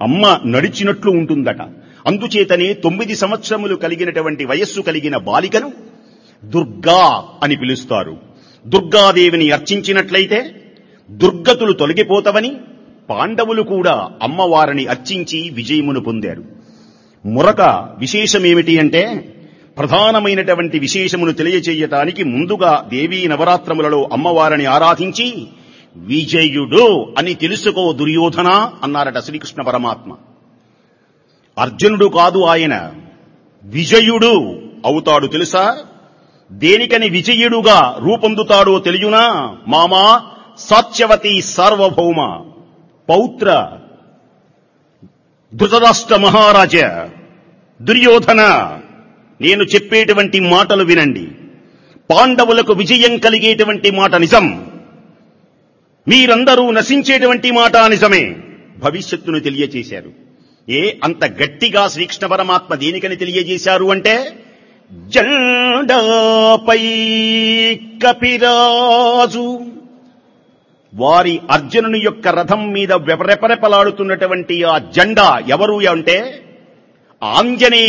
అమ్మ నడిచినట్లు ఉంటుందట అందుచేతనే తొమ్మిది సంవత్సరములు కలిగినటువంటి వయస్సు కలిగిన బాలికను దుర్గా అని పిలుస్తారు దుర్గాదేవిని అర్చించినట్లయితే దుర్గతులు తొలగిపోతవని పాండవులు కూడా అమ్మవారిని అర్చించి విజయమును పొందారు మరొక విశేషమేమిటి అంటే ప్రధానమైనటువంటి విశేషమును తెలియచేయటానికి ముందుగా దేవీ నవరాత్రములలో అమ్మవారిని ఆరాధించి విజయుడు అని తెలుసుకో దుర్యోధన అన్నారట శ్రీకృష్ణ పరమాత్మ అర్జునుడు కాదు ఆయన విజయుడు అవుతాడు తెలుసా దేనికని విజయుడుగా రూపొందుతాడో తెలియనా మామా సాత్యవతి సార్వభౌమ పౌత్ర ధృతరాష్ట్ర మహారాజ దుర్యోధన నేను చెప్పేటువంటి మాటలు వినండి పాండవులకు విజయం కలిగేటువంటి మాట నిజం మీరందరూ నశించేటువంటి మాట నిజమే భవిష్యత్తును తెలియచేశారు ఏ అంత గట్టిగా శ్రీకృష్ణ పరమాత్మ దేనికని తెలియజేశారు అంటే జెండాపై కపిరాజు వారి అర్జునుని యొక్క రథం మీద రెపరెపలాడుతున్నటువంటి ఆ జెండా ఎవరు అంటే ఆంజనేయ